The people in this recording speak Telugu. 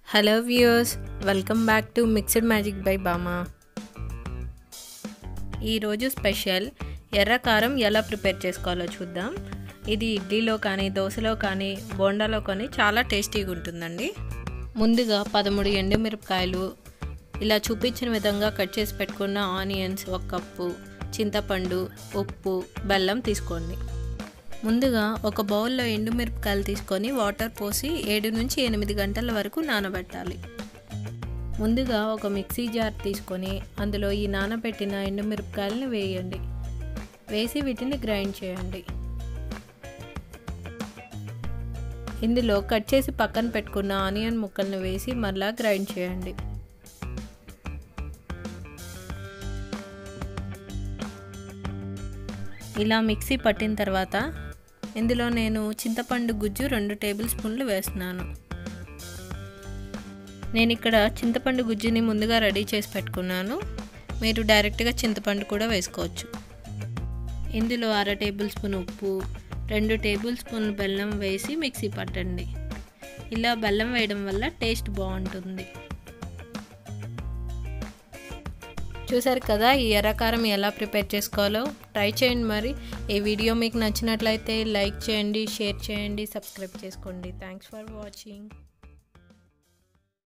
hello viewers welcome back to Mixed Magic by Bama ఈరోజు స్పెషల్ ఎర్ర కారం ఎలా ప్రిపేర్ చేసుకోవాలో చూద్దాం ఇది ఇడ్లీలో కానీ దోశలో కానీ బోండాలో కానీ చాలా టేస్టీగా ఉంటుందండి ముందుగా పదమూడు ఎండుమిరపకాయలు ఇలా చూపించిన విధంగా కట్ చేసి పెట్టుకున్న ఆనియన్స్ ఒక కప్పు చింతపండు ఉప్పు బెల్లం తీసుకోండి ముందుగా ఒక బౌల్లో ఎండుమిరపకాయలు తీసుకొని వాటర్ పోసి ఏడు నుంచి ఎనిమిది గంటల వరకు నానబెట్టాలి ముందుగా ఒక మిక్సీ జార్ తీసుకొని అందులో ఈ నానబెట్టిన ఎండుమిరపకాయలని వేయండి వేసి వీటిని గ్రైండ్ చేయండి ఇందులో కట్ చేసి పక్కన పెట్టుకున్న ఆనియన్ ముక్కలను వేసి మళ్ళా గ్రైండ్ చేయండి ఇలా మిక్సీ పట్టిన తర్వాత ఇందులో నేను చింతపండు గుజ్జు రెండు టేబుల్ స్పూన్లు వేస్తున్నాను నేను ఇక్కడ చింతపండు గుజ్జుని ముందుగా రెడీ చేసి పెట్టుకున్నాను మీరు డైరెక్ట్గా చింతపండు కూడా వేసుకోవచ్చు ఇందులో అర టేబుల్ స్పూన్ ఉప్పు రెండు టేబుల్ స్పూన్ బెల్లం వేసి మిక్సీ పట్టండి ఇలా బెల్లం వేయడం వల్ల టేస్ట్ బాగుంటుంది చూసారు కదా ఈ ఎర్రకారం ఎలా ప్రిపేర్ చేసుకోవాలో ట్రై చేయండి మరి ఈ వీడియో మీకు నచ్చినట్లయితే లైక్ చేయండి షేర్ చేయండి సబ్స్క్రైబ్ చేసుకోండి థ్యాంక్స్ ఫర్ వాచింగ్